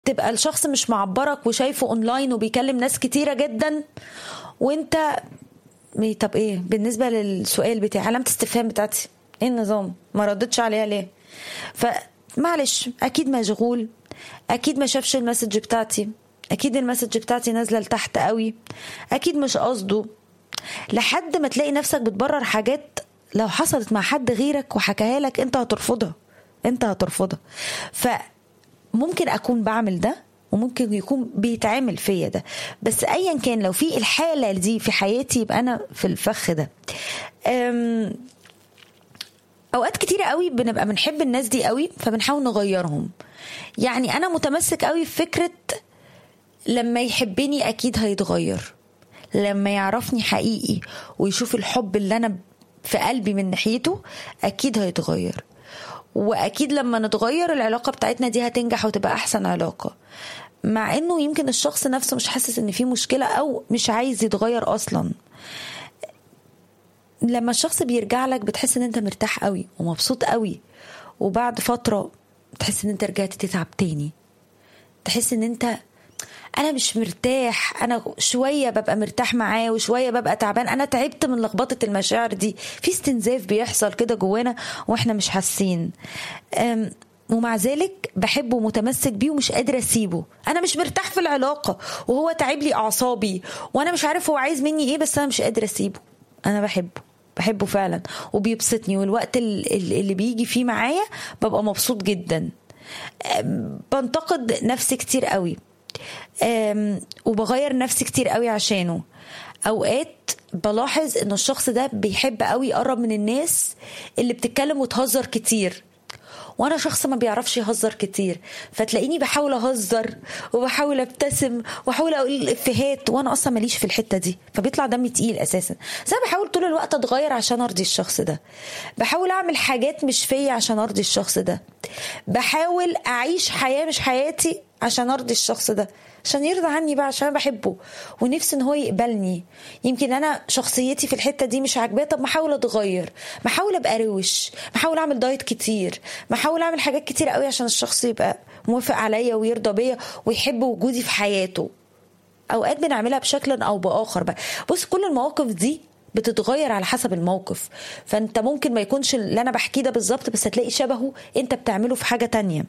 تبقى الشخص مش معبرك وشايفه اونلاين وبيكلم ناس كتيره جدا وانت مي- طب ايه بالنسبه للسؤال بتاعي علامه استفهام بتاعتي ايه النظام ما ردتش عليها ليه فمعلش اكيد مشغول اكيد ما شافش المسج بتاعتي اكيد المسج بتاعتي نازله لتحت قوي اكيد مش قصده لحد ما تلاقي نفسك بتبرر حاجات لو حصلت مع حد غيرك وحكاها لك انت هترفضها انت هترفضها فممكن اكون بعمل ده وممكن يكون بيتعمل فيا ده بس ايا كان لو في الحاله دي في حياتي يبقى انا في الفخ ده أم اوقات كتيره قوي بنبقى بنحب الناس دي قوي فبنحاول نغيرهم يعني انا متمسك قوي في فكره لما يحبني اكيد هيتغير لما يعرفني حقيقي ويشوف الحب اللي انا في قلبي من ناحيته اكيد هيتغير واكيد لما نتغير العلاقه بتاعتنا دي هتنجح وتبقى احسن علاقه مع انه يمكن الشخص نفسه مش حاسس ان في مشكله او مش عايز يتغير اصلا لما الشخص بيرجع لك بتحس ان انت مرتاح قوي ومبسوط قوي وبعد فتره تحس ان انت رجعت تتعب تاني تحس ان انت انا مش مرتاح انا شويه ببقى مرتاح معاه وشويه ببقى تعبان انا تعبت من لخبطه المشاعر دي في استنزاف بيحصل كده جوانا واحنا مش حاسين أم، ومع ذلك بحبه ومتمسك بيه ومش قادره اسيبه انا مش مرتاح في العلاقه وهو تعب لي اعصابي وانا مش عارف هو عايز مني ايه بس انا مش قادره اسيبه انا بحبه بحبه فعلا وبيبسطني والوقت ال- ال- اللي بيجي فيه معايا ببقى مبسوط جدا أم، بنتقد نفسي كتير قوي أم، وبغير نفسي كتير قوي عشانه اوقات بلاحظ ان الشخص ده بيحب قوي يقرب من الناس اللي بتتكلم وتهزر كتير وانا شخص ما بيعرفش يهزر كتير فتلاقيني بحاول اهزر وبحاول ابتسم واحاول اقول الافيهات وانا اصلا ماليش في الحته دي فبيطلع دمي تقيل اساسا بس انا بحاول طول الوقت اتغير عشان ارضي الشخص ده بحاول اعمل حاجات مش فيا عشان ارضي الشخص ده بحاول اعيش حياه مش حياتي عشان ارضي الشخص ده عشان يرضى عني بقى عشان انا بحبه ونفسي ان هو يقبلني يمكن انا شخصيتي في الحته دي مش عاجباه طب ما احاول اتغير ما احاول ابقى روش ما احاول اعمل دايت كتير ما احاول اعمل حاجات كتير قوي عشان الشخص يبقى موافق عليا ويرضى بيا ويحب وجودي في حياته اوقات بنعملها بشكل او باخر بقى بص كل المواقف دي بتتغير على حسب الموقف فانت ممكن ما يكونش اللي انا بحكيه ده بالظبط بس هتلاقي شبهه انت بتعمله في حاجه تانية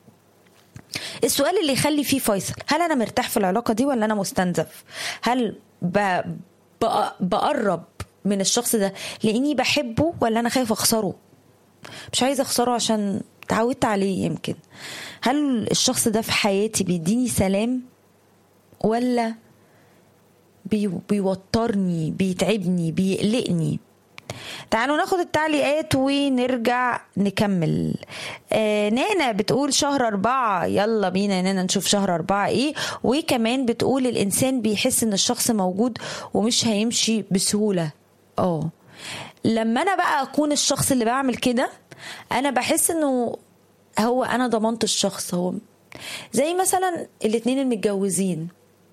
السؤال اللي يخلي فيه فيصل هل انا مرتاح في العلاقه دي ولا انا مستنزف هل ب... ب... بقرب من الشخص ده لاني بحبه ولا انا خايف اخسره مش عايزه اخسره عشان اتعودت عليه يمكن هل الشخص ده في حياتي بيديني سلام ولا بي... بيوترني بيتعبني بيقلقني تعالوا ناخد التعليقات ونرجع نكمل آه نانا بتقول شهر أربعة يلا بينا يا نانا نشوف شهر أربعة إيه وكمان بتقول الإنسان بيحس إن الشخص موجود ومش هيمشي بسهولة اه لما أنا بقى أكون الشخص اللي بعمل كده أنا بحس إنه هو أنا ضمنت الشخص هو زي مثلا الاتنين المتجوزين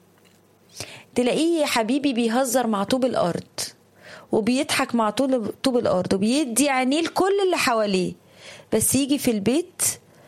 تلاقيه يا حبيبي بيهزر مع طوب الأرض وبيضحك مع طول طوب الارض وبيدي عينيه لكل اللي حواليه بس يجي في البيت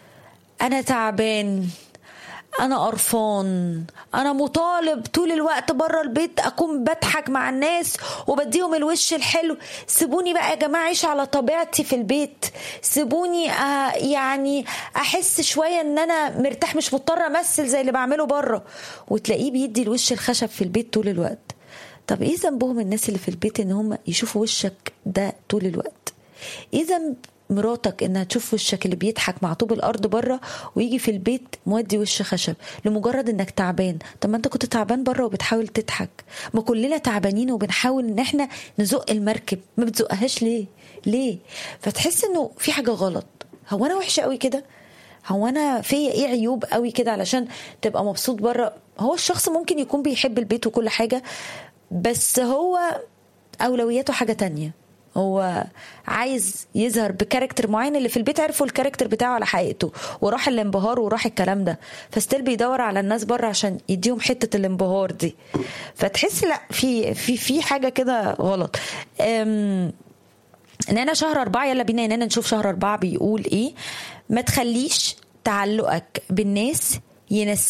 انا تعبان انا قرفان انا مطالب طول الوقت بره البيت اكون بضحك مع الناس وبديهم الوش الحلو سيبوني بقى يا جماعه اعيش على طبيعتي في البيت سيبوني آه يعني احس شويه ان انا مرتاح مش مضطره امثل زي اللي بعمله بره وتلاقيه بيدي الوش الخشب في البيت طول الوقت طب ايه ذنبهم الناس اللي في البيت ان هم يشوفوا وشك ده طول الوقت ايه ذنب مراتك انها تشوف وشك اللي بيضحك مع طوب الارض بره ويجي في البيت مودي وش خشب لمجرد انك تعبان طب ما انت كنت تعبان بره وبتحاول تضحك ما كلنا تعبانين وبنحاول ان احنا نزق المركب ما بتزقهاش ليه ليه فتحس انه في حاجه غلط هو انا وحشه قوي كده هو انا فيا ايه عيوب قوي كده علشان تبقى مبسوط بره هو الشخص ممكن يكون بيحب البيت وكل حاجه بس هو اولوياته حاجه تانية هو عايز يظهر بكاركتر معين اللي في البيت عرفوا الكاركتر بتاعه على حقيقته وراح الانبهار وراح الكلام ده فستيل بيدور على الناس بره عشان يديهم حته الانبهار دي فتحس لا في في في حاجه كده غلط أم نانا شهر أربعة يلا بينا يا نانا نشوف شهر أربعة بيقول إيه ما تخليش تعلقك بالناس ينس